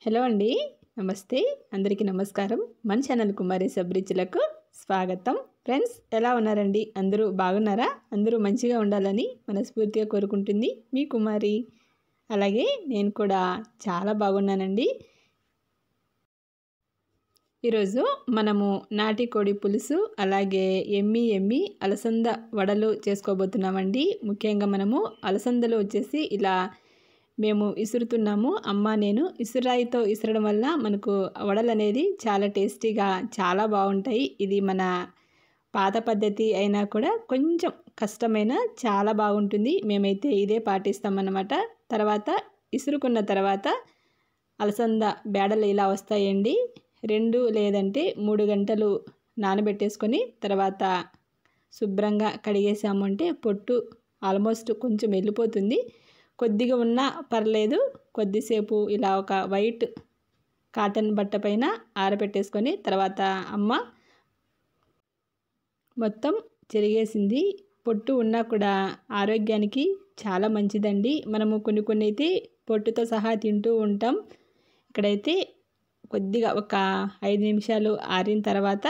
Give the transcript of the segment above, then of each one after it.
hello అండి నమస్తే అందరికీ నమస్కారం మన ఛానల్ కుమారి సబ్రిచ్లకు స్వాగతం ఫ్రెండ్స్ ఎలా ఉన్నారండి అందరూ బాగున్నారా అందరూ మంచిగా ఉండాలని మనస్ఫూర్తిగా కోరుకుంటుంది మీ కుమారి అలాగే నేను కూడా చాలా బాగున్నానండి ఈరోజు మనము నాటి కోడి పులుసు అలాగే ఎమ్మి ఎమ్మి అలసంద వడలు చేసుకోబోతున్నామండి ముఖ్యంగా మనము అలసందలు వచ్చేసి ఇలా మేము ఇసురుతున్నాము అమ్మ నేను ఇసురాయితో ఇసరడం వల్ల మనకు వడలు అనేది చాలా టేస్టీగా చాలా బాగుంటాయి ఇది మన పాత పద్ధతి అయినా కూడా కొంచెం కష్టమైన చాలా బాగుంటుంది మేమైతే ఇదే పాటిస్తామన్నమాట తర్వాత ఇసురుకున్న తర్వాత అలసంద బేడలు ఇలా వస్తాయండి రెండు లేదంటే మూడు గంటలు నానబెట్టేసుకొని తర్వాత శుభ్రంగా కడిగేసాము అంటే పొట్టు ఆల్మోస్ట్ కొంచెం వెళ్ళిపోతుంది కొద్దిగా ఉన్నా పర్లేదు కొద్దిసేపు ఇలా ఒక వైట్ కాటన్ బట్ట పైన ఆరబెట్టేసుకొని తర్వాత అమ్మ మొత్తం చెరిగేసింది పొట్టు ఉన్నా కూడా ఆరోగ్యానికి చాలా మంచిదండి మనము కొన్ని కొన్ని అయితే పొట్టుతో సహా తింటూ ఉంటాం ఇక్కడైతే కొద్దిగా ఒక ఐదు నిమిషాలు ఆరిన తర్వాత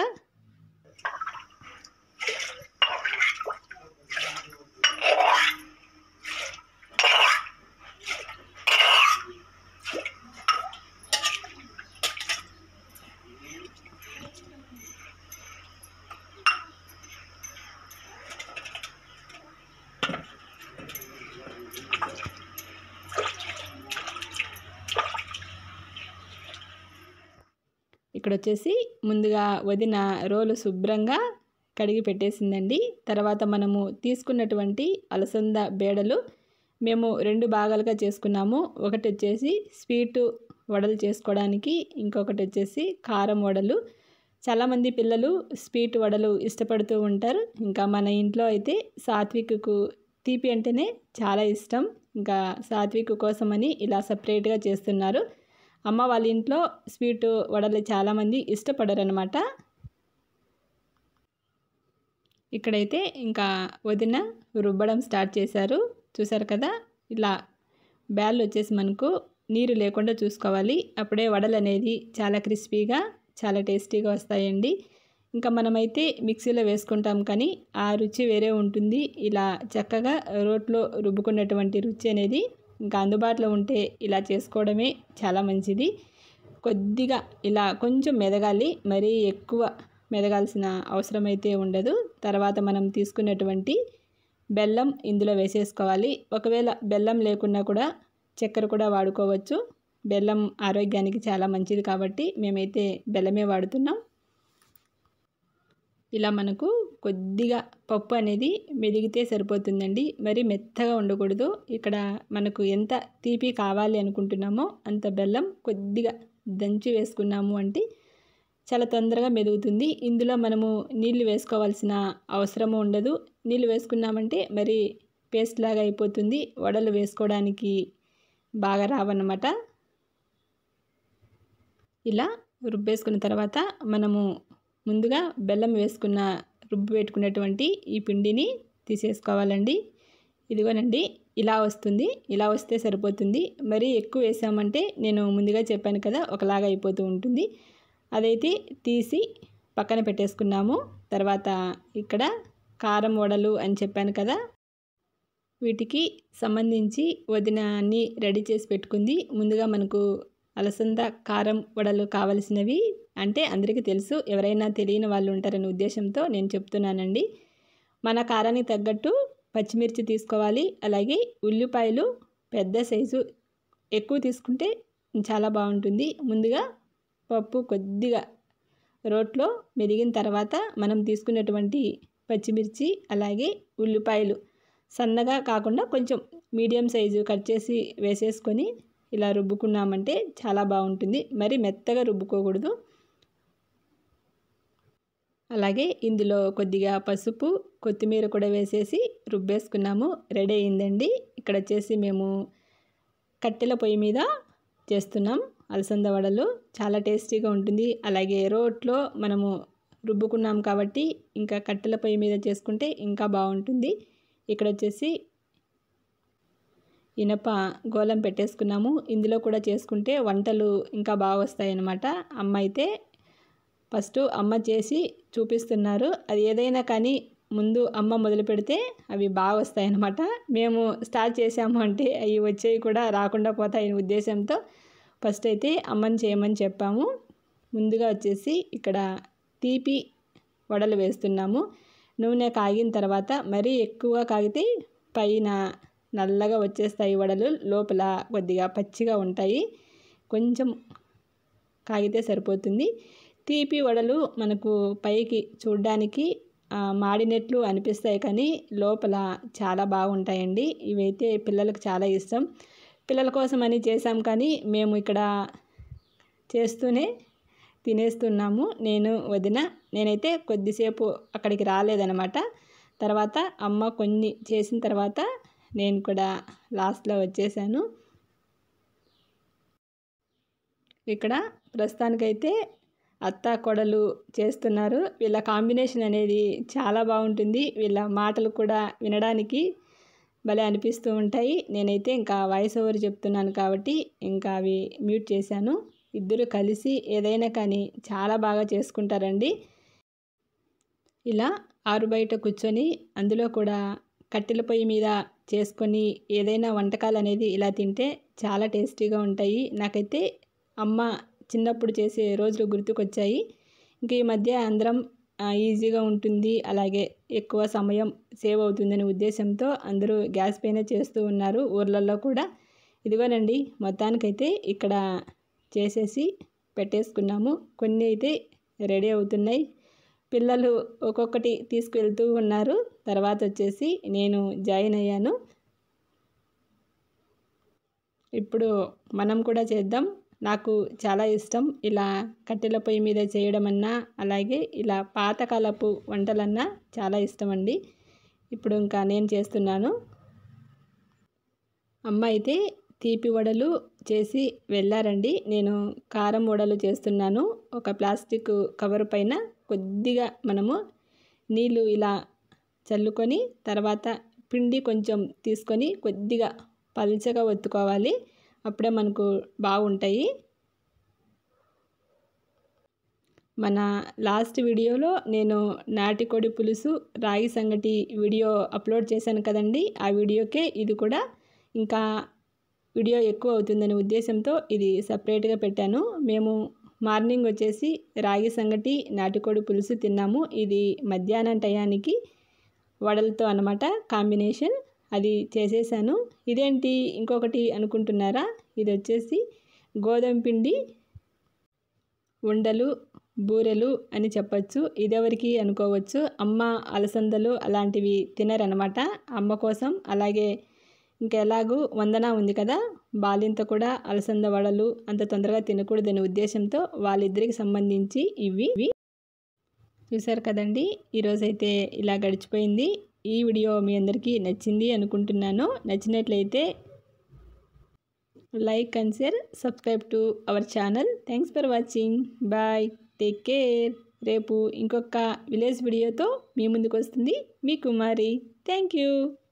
ఇక్కడ వచ్చేసి ముందుగా వదిన రోలు శుభ్రంగా కడిగి పెట్టేసిందండి తర్వాత మనము తీసుకున్నటువంటి అలసంద బేడలు మేము రెండు భాగాలుగా చేసుకున్నాము ఒకటి వచ్చేసి స్వీటు వడలు చేసుకోవడానికి ఇంకొకటి వచ్చేసి కారం వడలు చాలామంది పిల్లలు స్వీట్ వడలు ఇష్టపడుతూ ఉంటారు ఇంకా మన ఇంట్లో అయితే సాత్విక్కు తీపి అంటేనే చాలా ఇష్టం ఇంకా సాత్విక్ కోసమని ఇలా సపరేట్గా చేస్తున్నారు అమ్మ వాళ్ళ ఇంట్లో స్వీట్ వడలు చాలామంది ఇష్టపడరు అనమాట ఇక్కడైతే ఇంకా వదిన రుబ్బడం స్టార్ట్ చేశారు చూసారు కదా ఇలా బ్యాళ్ళు వచ్చేసి మనకు నీరు లేకుండా చూసుకోవాలి అప్పుడే వడలు అనేది చాలా క్రిస్పీగా చాలా టేస్టీగా వస్తాయండి ఇంకా మనమైతే మిక్సీలో వేసుకుంటాం కానీ ఆ రుచి వేరే ఉంటుంది ఇలా చక్కగా రోట్లో రుబ్బుకున్నటువంటి రుచి అనేది ఇంకా అందుబాటులో ఉంటే ఇలా చేసుకోవడమే చాలా మంచిది కొద్దిగా ఇలా కొంచెం మెదగాలి మరీ ఎక్కువ మెదగాల్సిన అవసరం అయితే ఉండదు తర్వాత మనం తీసుకున్నటువంటి బెల్లం ఇందులో వేసేసుకోవాలి ఒకవేళ బెల్లం లేకున్నా కూడా చక్కెర కూడా వాడుకోవచ్చు బెల్లం ఆరోగ్యానికి చాలా మంచిది కాబట్టి మేమైతే బెల్లమే వాడుతున్నాం ఇలా మనకు కొద్దిగా పప్పు అనేది మెదిగితే సరిపోతుందండి మరి మెత్తగా ఉండకూడదు ఇక్కడ మనకు ఎంత తీపి కావాలి అనుకుంటున్నామో అంత బెల్లం కొద్దిగా దంచి వేసుకున్నాము అంటే చాలా తొందరగా మెదుగుతుంది ఇందులో మనము నీళ్లు వేసుకోవాల్సిన అవసరము ఉండదు నీళ్ళు వేసుకున్నామంటే మరి పేస్ట్ లాగా అయిపోతుంది వడలు వేసుకోవడానికి బాగా రావన్నమాట ఇలా రుబ్బేసుకున్న తర్వాత మనము ముందుగా బెల్లం వేసుకున్న రుబ్బు పెట్టుకున్నటువంటి ఈ పిండిని తీసేసుకోవాలండి ఇదిగోనండి ఇలా వస్తుంది ఇలా వస్తే సరిపోతుంది మరీ ఎక్కువ వేసామంటే నేను ముందుగా చెప్పాను కదా ఒకలాగా అయిపోతూ ఉంటుంది అదైతే తీసి పక్కన పెట్టేసుకున్నాము తర్వాత ఇక్కడ కారం వడలు అని చెప్పాను కదా వీటికి సంబంధించి వదిన అన్నీ రెడీ చేసి పెట్టుకుంది ముందుగా మనకు అలసంద కారం వడలు కావలసినవి అంటే అందరికీ తెలుసు ఎవరైనా తెలియని వాళ్ళు ఉంటారనే ఉద్దేశంతో నేను చెప్తున్నానండి మన కారానికి తగ్గట్టు పచ్చిమిర్చి తీసుకోవాలి అలాగే ఉల్లిపాయలు పెద్ద సైజు ఎక్కువ తీసుకుంటే చాలా బాగుంటుంది ముందుగా పప్పు కొద్దిగా రోట్లో మెరిగిన తర్వాత మనం తీసుకున్నటువంటి పచ్చిమిర్చి అలాగే ఉల్లిపాయలు సన్నగా కాకుండా కొంచెం మీడియం సైజు కట్ చేసి వేసేసుకొని ఇలా రుబ్బుకున్నామంటే చాలా బాగుంటుంది మరి మెత్తగా రుబ్బుకోకూడదు అలాగే ఇందులో కొద్దిగా పసుపు కొత్తిమీర కూడా వేసేసి రుబ్బేసుకున్నాము రెడీ అయిందండి ఇక్కడ వచ్చేసి మేము కట్టెల పొయ్యి మీద చేస్తున్నాం అలసంద వడలు చాలా టేస్టీగా ఉంటుంది అలాగే రోట్లో మనము రుబ్బుకున్నాం కాబట్టి ఇంకా కట్టెల పొయ్యి మీద చేసుకుంటే ఇంకా బాగుంటుంది ఇక్కడ వచ్చేసి ఇనప గోళం పెట్టేసుకున్నాము ఇందులో కూడా చేసుకుంటే వంటలు ఇంకా బాగా వస్తాయి అన్నమాట అమ్మ అయితే ఫస్ట్ అమ్మ చేసి చూపిస్తున్నారు అది ఏదైనా కానీ ముందు అమ్మ మొదలు పెడితే అవి బాగా వస్తాయి అన్నమాట మేము స్టార్ట్ చేసాము అంటే అవి వచ్చేవి కూడా రాకుండా పోతాయని ఉద్దేశంతో ఫస్ట్ అయితే అమ్మని చేయమని చెప్పాము ముందుగా వచ్చేసి ఇక్కడ తీపి వడలు వేస్తున్నాము నూనె కాగిన తర్వాత మరీ ఎక్కువ కాగితే పైన నల్లగా వచ్చేస్తాయి వడలు లోపల కొద్దిగా పచ్చిగా ఉంటాయి కొంచెం కాగితే సరిపోతుంది తీపి వడలు మనకు పైకి చూడ్డానికి మాడినట్లు అనిపిస్తాయి కానీ లోపల చాలా బాగుంటాయండి ఇవైతే పిల్లలకు చాలా ఇష్టం పిల్లల కోసం అని చేసాం కానీ మేము ఇక్కడ చేస్తూనే తినేస్తున్నాము నేను వదిన నేనైతే కొద్దిసేపు అక్కడికి రాలేదనమాట తర్వాత అమ్మ కొన్ని చేసిన తర్వాత నేను కూడా లాస్ట్లో వచ్చేసాను ఇక్కడ ప్రస్తుతానికైతే అత్త కొడలు చేస్తున్నారు వీళ్ళ కాంబినేషన్ అనేది చాలా బాగుంటుంది వీళ్ళ మాటలు కూడా వినడానికి భలే అనిపిస్తూ ఉంటాయి నేనైతే ఇంకా వాయిస్ ఓవర్ చెప్తున్నాను కాబట్టి ఇంకా అవి మ్యూట్ చేశాను ఇద్దరు కలిసి ఏదైనా కానీ చాలా బాగా చేసుకుంటారండి ఇలా ఆరు బయట కూర్చొని అందులో కూడా కట్టెల పొయ్యి మీద చేసుకొని ఏదైనా వంటకాలు అనేది ఇలా తింటే చాలా టేస్టీగా ఉంటాయి నాకైతే అమ్మ చిన్నప్పుడు చేసే రోజులు గుర్తుకొచ్చాయి ఇంక ఈ మధ్య అందరం ఈజీగా ఉంటుంది అలాగే ఎక్కువ సమయం సేవ్ అవుతుందనే ఉద్దేశంతో అందరూ గ్యాస్ పైన చేస్తూ ఉన్నారు ఊర్లలో కూడా ఇదిగోనండి మొత్తానికైతే ఇక్కడ చేసేసి పెట్టేసుకున్నాము కొన్ని అయితే రెడీ అవుతున్నాయి పిల్లలు ఒక్కొక్కటి తీసుకువెళ్తూ ఉన్నారు తర్వాత వచ్చేసి నేను జాయిన్ అయ్యాను ఇప్పుడు మనం కూడా చేద్దాం నాకు చాలా ఇష్టం ఇలా కట్టెల పొయ్యి మీద చేయడం అన్నా అలాగే ఇలా పాతకాలపు వంటలన్నా చాలా ఇష్టం అండి ఇప్పుడు ఇంకా నేను చేస్తున్నాను అమ్మ అయితే తీపి వడలు చేసి వెళ్ళారండి నేను కారం వడలు చేస్తున్నాను ఒక ప్లాస్టిక్ కవర్ పైన కొద్దిగా మనము నీళ్ళు ఇలా చల్లుకొని తర్వాత పిండి కొంచెం తీసుకొని కొద్దిగా పల్చగా ఒత్తుకోవాలి అప్పుడే మనకు బాగుంటాయి మన లాస్ట్ వీడియోలో నేను నాటికోడి పులుసు రాగి సంగటి వీడియో అప్లోడ్ చేశాను కదండి ఆ వీడియోకే ఇది కూడా ఇంకా వీడియో ఎక్కువ అవుతుందనే ఉద్దేశంతో ఇది సపరేట్గా పెట్టాను మేము మార్నింగ్ వచ్చేసి రాగి సంగటి నాటుకోడి పులుసు తిన్నాము ఇది మధ్యాహ్నం టయానికి వడలతో అనమాట కాంబినేషన్ అది చేసేసాను ఇదేంటి ఇంకొకటి అనుకుంటున్నారా ఇది వచ్చేసి గోధుమ పిండి ఉండలు బూరెలు అని చెప్పచ్చు ఇదెవరికి అనుకోవచ్చు అమ్మ అలసందలు అలాంటివి తినరనమాట అమ్మ కోసం అలాగే ఇంకా ఎలాగూ వందన ఉంది కదా బాలింత కూడా అలసంద వడలు అంత తొందరగా తినకూడదనే ఉద్దేశంతో వాళ్ళిద్దరికి సంబంధించి ఇవి చూసారు కదండి ఈరోజైతే ఇలా గడిచిపోయింది ఈ వీడియో మీ అందరికీ నచ్చింది అనుకుంటున్నాను నచ్చినట్లయితే like and share subscribe to our channel thanks for watching bye take care రేపు ఇంకొక విలేజ్ వీడియోతో మీ ముందుకు వస్తుంది మీ కుమారి థ్యాంక్ యూ